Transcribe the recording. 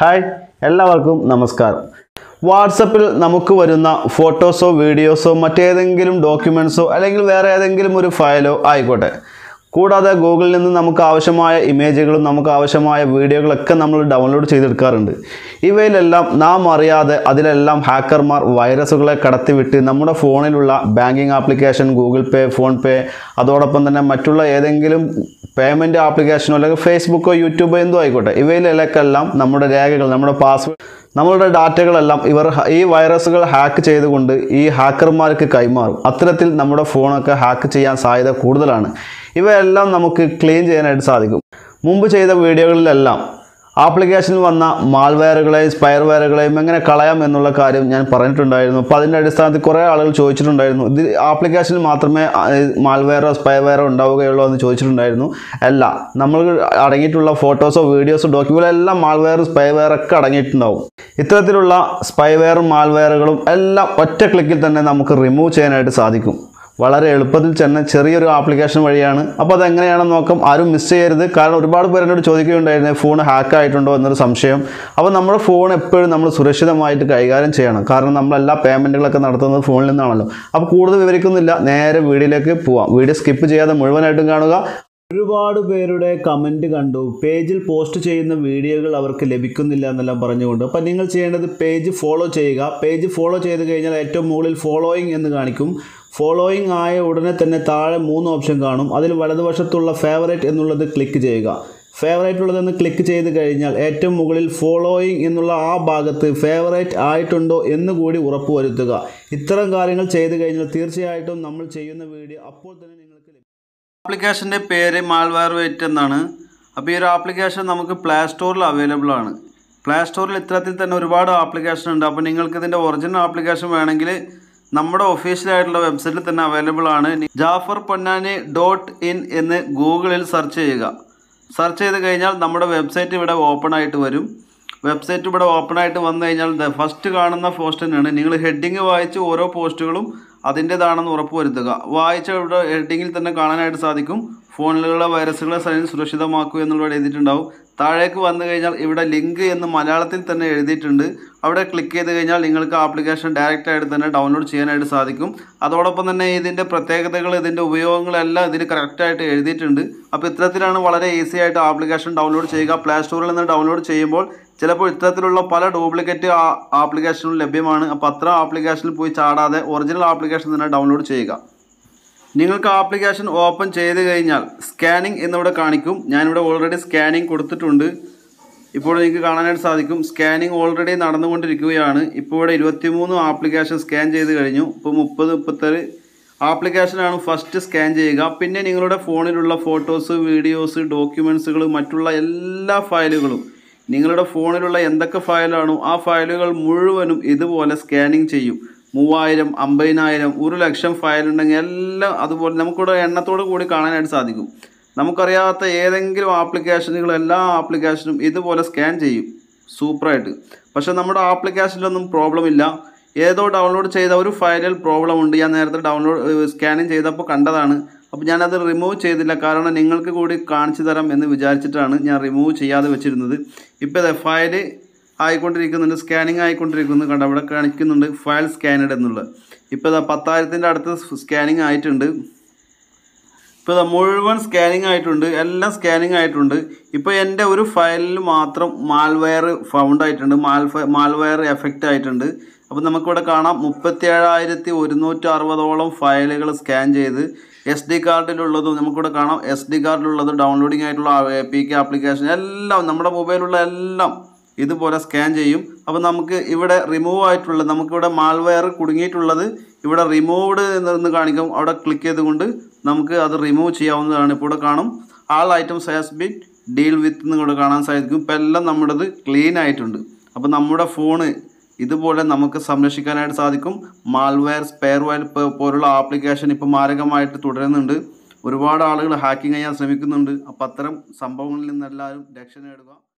hi എല്ലാവർക്കും നമസ്കാരം വാട്സപ്പിൽ നമുക്ക് വരുന്ന ഫോട്ടോസോ വീഡിയോസോ മറ്റേതെങ്കിലും ഡോക്യുമെൻസോ അല്ലെങ്കിൽ വേറെ ഏതെങ്കിലും ഒരു ഫയലോ ആയിക്കോട്ടെ കൂടാതെ ഗൂഗിളിൽ നിന്ന് നമുക്ക് ആവശ്യമായ ഇമേജുകളും നമുക്ക് ആവശ്യമായ വീഡിയോകളൊക്കെ നമ്മൾ ഡൗൺലോഡ് ചെയ്തെടുക്കാറുണ്ട് ഇവയിലെല്ലാം നാം അറിയാതെ അതിലെല്ലാം ഹാക്കർമാർ വൈറസുകളെ കടത്തിവിട്ട് നമ്മുടെ ഫോണിലുള്ള banking application Google Pay PhonePe അതോടൊപ്പം തന്നെ മറ്റുള്ള ഏതെങ്കിലും പേയ്മെൻറ്റ് ആപ്ലിക്കേഷനോ അല്ലെങ്കിൽ ഫേസ്ബുക്കോ യൂട്യൂബോ എന്തോ ആയിക്കോട്ടെ ഇവയിലെല്ലാം നമ്മുടെ രേഖകൾ നമ്മുടെ പാസ്വേഡ് നമ്മളുടെ ഡാറ്റകളെല്ലാം ഇവർ ഹ- ഈ വൈറസുകൾ ഹാക്ക് ചെയ്തുകൊണ്ട് ഈ ഹാക്കർമാർക്ക് കൈമാറും അത്തരത്തിൽ നമ്മുടെ ഫോണൊക്കെ ഹാക്ക് ചെയ്യാൻ സാധ്യത കൂടുതലാണ് ഇവയെല്ലാം നമുക്ക് ക്ലീൻ ചെയ്യാനായിട്ട് സാധിക്കും മുമ്പ് ചെയ്ത വീഡിയോകളിലെല്ലാം ആപ്ലിക്കേഷനിൽ വന്ന മാൽവെയറുകളെയും സ്പയർവെയറുകളെയും എങ്ങനെ കളയാം എന്നുള്ള കാര്യം ഞാൻ പറഞ്ഞിട്ടുണ്ടായിരുന്നു അപ്പോൾ അതിൻ്റെ അടിസ്ഥാനത്തിൽ കുറേ ആളുകൾ ചോദിച്ചിട്ടുണ്ടായിരുന്നു ഇത് ആപ്ലിക്കേഷനിൽ മാത്രമേ മാൽവെയറോ സ്പയർവെയറോ ഉണ്ടാവുകയുള്ളൂ എന്ന് ചോദിച്ചിട്ടുണ്ടായിരുന്നു അല്ല നമ്മൾ അടങ്ങിയിട്ടുള്ള ഫോട്ടോസോ വീഡിയോസോ ഡോക്യുമെൻ്റ് എല്ലാം മാൽവെയർ സ്പൈവെയർ ഒക്കെ അടങ്ങിയിട്ടുണ്ടാവും ഇത്തരത്തിലുള്ള സ്പൈവെയറും മാൽവെയറുകളും എല്ലാം ഒറ്റ ക്ലിക്കിൽ തന്നെ നമുക്ക് റിമൂവ് ചെയ്യാനായിട്ട് സാധിക്കും വളരെ എളുപ്പത്തിൽ തന്നെ ചെറിയൊരു ആപ്ലിക്കേഷൻ വഴിയാണ് അപ്പോൾ അതെങ്ങനെയാണെന്ന് നോക്കാം ആരും മിസ് ചെയ്യരുത് കാരണം ഒരുപാട് പേര് എന്നോട് ചോദിക്കുകയുണ്ടായിരുന്നു ഫോൺ ഹാക്ക് ആയിട്ടുണ്ടോ എന്നൊരു സംശയം അപ്പോൾ നമ്മുടെ ഫോൺ എപ്പോഴും നമ്മൾ സുരക്ഷിതമായിട്ട് കൈകാര്യം ചെയ്യണം കാരണം നമ്മൾ എല്ലാ പേയ്മെൻറ്റുകളൊക്കെ നടത്തുന്നത് ഫോണിൽ നിന്നാണല്ലോ അപ്പോൾ കൂടുതൽ വിവരിക്കുന്നില്ല നേരെ വീഡിയോയിലേക്ക് പോവാം വീഡിയോ സ്കിപ്പ് ചെയ്യാതെ മുഴുവനായിട്ടും കാണുക ഒരുപാട് പേരുടെ കമൻറ്റ് കണ്ടു പേജിൽ പോസ്റ്റ് ചെയ്യുന്ന വീഡിയോകൾ അവർക്ക് ലഭിക്കുന്നില്ല എന്നെല്ലാം പറഞ്ഞുകൊണ്ട് അപ്പോൾ നിങ്ങൾ ചെയ്യേണ്ടത് പേജ് ഫോളോ ചെയ്യുക പേജ് ഫോളോ ചെയ്ത് കഴിഞ്ഞാൽ ഏറ്റവും മുകളിൽ ഫോളോയിങ് എന്ന് കാണിക്കും ഫോളോയിങ് ആയ ഉടനെ തന്നെ താഴെ മൂന്ന് ഓപ്ഷൻ കാണും അതിൽ വലതുവശത്തുള്ള ഫേവറേറ്റ് എന്നുള്ളത് ക്ലിക്ക് ചെയ്യുക ഫേവറേറ്റ് ഉള്ളതെന്ന് ക്ലിക്ക് ചെയ്ത് കഴിഞ്ഞാൽ ഏറ്റവും മുകളിൽ ഫോളോയിങ് എന്നുള്ള ആ ഭാഗത്ത് ഫേവറേറ്റ് ആയിട്ടുണ്ടോ എന്ന് കൂടി ഉറപ്പുവരുത്തുക ഇത്തരം കാര്യങ്ങൾ ചെയ്ത് കഴിഞ്ഞാൽ തീർച്ചയായിട്ടും നമ്മൾ ചെയ്യുന്ന വീഡിയോ അപ്പോൾ തന്നെ നിങ്ങൾക്ക് ലഭിക്കും ആപ്ലിക്കേഷൻ്റെ പേര് മാൽവെയർ വെയിറ്റ് എന്നാണ് അപ്പോൾ ഈ ഒരു ആപ്ലിക്കേഷൻ നമുക്ക് പ്ലേ സ്റ്റോറിൽ അവൈലബിൾ ആണ് പ്ലേ സ്റ്റോറിൽ ഇത്തരത്തിൽ തന്നെ ഒരുപാട് ആപ്ലിക്കേഷൻ ഉണ്ട് അപ്പോൾ നിങ്ങൾക്ക് ഇതിൻ്റെ ഒറിജിനൽ ആപ്ലിക്കേഷൻ വേണമെങ്കിൽ നമ്മുടെ ഒഫീഷ്യലായിട്ടുള്ള വെബ്സൈറ്റിൽ തന്നെ അവൈലബിൾ ആണ് ജാഫർ പൊന്നാനി ഡോട്ട് ഇൻ എന്ന് ഗൂഗിളിൽ സെർച്ച് ചെയ്യുക സെർച്ച് ചെയ്ത് കഴിഞ്ഞാൽ നമ്മുടെ വെബ്സൈറ്റ് ഇവിടെ ഓപ്പൺ ആയിട്ട് വരും വെബ്സൈറ്റ് ഇവിടെ ഓപ്പൺ ആയിട്ട് വന്നു കഴിഞ്ഞാൽ ഫസ്റ്റ് കാണുന്ന പോസ്റ്റ് തന്നെയാണ് നിങ്ങൾ ഹെഡിങ് വായിച്ച് ഓരോ പോസ്റ്റുകളും അതിൻ്റേതാണെന്ന് ഉറപ്പുവരുത്തുക വായിച്ച ഇവിടെ ഹെഡിങ്ങിൽ തന്നെ കാണാനായിട്ട് സാധിക്കും ഫോണിലുള്ള വൈറസുകളെ സ്വയം സുരക്ഷിതമാക്കൂ എന്നുള്ളത് എഴുതിയിട്ടുണ്ടാവും താഴേക്ക് വന്നു കഴിഞ്ഞാൽ ഇവിടെ ലിങ്ക് എന്ന് മലയാളത്തിൽ തന്നെ എഴുതിയിട്ടുണ്ട് അവിടെ ക്ലിക്ക് ചെയ്ത് കഴിഞ്ഞാൽ നിങ്ങൾക്ക് ആപ്ലിക്കേഷൻ ഡയറക്റ്റ് ആയിട്ട് തന്നെ ഡൗൺലോഡ് ചെയ്യാനായിട്ട് സാധിക്കും അതോടൊപ്പം തന്നെ ഇതിൻ്റെ പ്രത്യേകതകൾ ഇതിൻ്റെ ഉപയോഗങ്ങളെല്ലാം ഇതിൽ കറക്റ്റായിട്ട് എഴുതിയിട്ടുണ്ട് അപ്പോൾ ഇത്തരത്തിലാണ് വളരെ ഈസി ആയിട്ട് ആപ്ലിക്കേഷൻ ഡൗൺലോഡ് ചെയ്യുക പ്ലേ സ്റ്റോറിൽ നിന്ന് ഡൗൺലോഡ് ചെയ്യുമ്പോൾ ചിലപ്പോൾ ഇത്തരത്തിലുള്ള പല ഡ്യൂപ്ലിക്കേറ്റ് ആപ്ലിക്കേഷനും ലഭ്യമാണ് അപ്പോൾ അത്തരം ആപ്ലിക്കേഷനിൽ പോയി ചാടാതെ ഒറിജിനൽ ആപ്ലിക്കേഷൻ തന്നെ ഡൗൺലോഡ് ചെയ്യുക നിങ്ങൾക്ക് ആപ്ലിക്കേഷൻ ഓപ്പൺ ചെയ്ത് കഴിഞ്ഞാൽ സ്കാനിങ് എന്നിവിടെ കാണിക്കും ഞാനിവിടെ ഓൾറെഡി സ്കാനിങ് കൊടുത്തിട്ടുണ്ട് ഇപ്പോൾ നിങ്ങൾക്ക് കാണാനായിട്ട് സാധിക്കും സ്കാനിങ് ഓൾറെഡി നടന്നുകൊണ്ടിരിക്കുകയാണ് ഇപ്പോൾ ഇവിടെ ഇരുപത്തിമൂന്ന് ആപ്ലിക്കേഷൻ സ്കാൻ ചെയ്ത് കഴിഞ്ഞു ഇപ്പോൾ മുപ്പത് മുപ്പത്തേഴ് ആപ്ലിക്കേഷനാണ് ഫസ്റ്റ് സ്കാൻ ചെയ്യുക പിന്നെ നിങ്ങളുടെ ഫോണിലുള്ള ഫോട്ടോസ് വീഡിയോസ് ഡോക്യുമെൻസുകൾ മറ്റുള്ള എല്ലാ ഫയലുകളും നിങ്ങളുടെ ഫോണിലുള്ള എന്തൊക്കെ ഫയലാണോ ആ ഫയലുകൾ മുഴുവനും ഇതുപോലെ സ്കാനിങ് ചെയ്യും മൂവായിരം അമ്പതിനായിരം ഒരു ലക്ഷം ഫയൽ ഉണ്ടെങ്കിൽ എല്ലാം അതുപോലെ നമുക്കിവിടെ എണ്ണത്തോട് കൂടി കാണാനായിട്ട് സാധിക്കും നമുക്കറിയാത്ത ഏതെങ്കിലും ആപ്ലിക്കേഷനുകൾ എല്ലാ ആപ്ലിക്കേഷനും ഇതുപോലെ സ്കാൻ ചെയ്യും സൂപ്പറായിട്ട് പക്ഷേ നമ്മുടെ ആപ്ലിക്കേഷനിലൊന്നും പ്രോബ്ലം ഇല്ല ഏതോ ഡൗൺലോഡ് ചെയ്ത ഒരു ഫയലിൽ പ്രോബ്ലം ഉണ്ട് ഞാൻ നേരത്തെ ഡൗൺലോഡ് സ്കാനിങ് ചെയ്തപ്പോൾ കണ്ടതാണ് അപ്പോൾ ഞാനത് റിമൂവ് ചെയ്തില്ല കാരണം നിങ്ങൾക്ക് കൂടി കാണിച്ചു തരാം എന്ന് വിചാരിച്ചിട്ടാണ് ഞാൻ റിമൂവ് ചെയ്യാതെ വെച്ചിരുന്നത് ഇപ്പോൾ ഇത് ഫയൽ ആയിക്കൊണ്ടിരിക്കുന്നുണ്ട് സ്കാനിങ് ആയിക്കൊണ്ടിരിക്കുന്നു കണ്ട അവിടെ കാണിക്കുന്നുണ്ട് ഫയൽ സ്കാനഡ് എന്നുള്ളത് ഇപ്പോൾ ഇതാ പത്തായിരത്തിൻ്റെ അടുത്ത് സ്കാനിങ് ആയിട്ടുണ്ട് ഇപ്പോൾ ഇതാ മുഴുവൻ സ്കാനിങ് ആയിട്ടുണ്ട് എല്ലാം സ്കാനിങ് ആയിട്ടുണ്ട് ഇപ്പോൾ എൻ്റെ ഒരു ഫയലിൽ മാത്രം മാൽവെയർ ഫൗണ്ട് ആയിട്ടുണ്ട് മാൽഫ മാൽവെയർ എഫക്റ്റ് ആയിട്ടുണ്ട് അപ്പോൾ നമുക്കിവിടെ കാണാം മുപ്പത്തി ഏഴായിരത്തി ഒരുന്നൂറ്റി അറുപതോളം ഫയലുകൾ സ്കാൻ ചെയ്ത് എസ് ഡി കാർഡിലുള്ളതും നമുക്കിവിടെ കാണാം എസ് ഡി കാർഡിലുള്ളത് ഡൗൺലോഡിംഗ് ആയിട്ടുള്ള പി കെ ആപ്ലിക്കേഷൻ എല്ലാം നമ്മുടെ മൊബൈലുള്ള എല്ലാം ഇതുപോലെ സ്കാൻ ചെയ്യും അപ്പോൾ നമുക്ക് ഇവിടെ റിമൂവ് ആയിട്ടുള്ള നമുക്കിവിടെ മാൽവെയർ കുടുങ്ങിയിട്ടുള്ളത് ഇവിടെ റിമൂവ്ഡ് എന്ന് കാണിക്കും അവിടെ ക്ലിക്ക് ചെയ്തുകൊണ്ട് നമുക്ക് അത് റിമൂവ് ചെയ്യാവുന്നതാണ് ഇപ്പോൾ ഇവിടെ കാണും all items has been deal with എന്ന് ഇവിടെ കാണാൻ സാധിക്കും ഇപ്പം എല്ലാം നമ്മുടേത് ക്ലീൻ ആയിട്ടുണ്ട് അപ്പോൾ നമ്മുടെ ഫോണ് ഇതുപോലെ നമുക്ക് സംരക്ഷിക്കാനായിട്ട് സാധിക്കും മാൽവെയർ സ്പെയർവെയർ പോലുള്ള ആപ്ലിക്കേഷൻ ഇപ്പോൾ മാരകമായിട്ട് തുടരുന്നുണ്ട് ഒരുപാട് ആളുകൾ ഹാക്കിംഗ് ചെയ്യാൻ ശ്രമിക്കുന്നുണ്ട് അപ്പോൾ അത്തരം സംഭവങ്ങളിൽ നിന്ന് എല്ലാവരും രക്ഷ നേടുക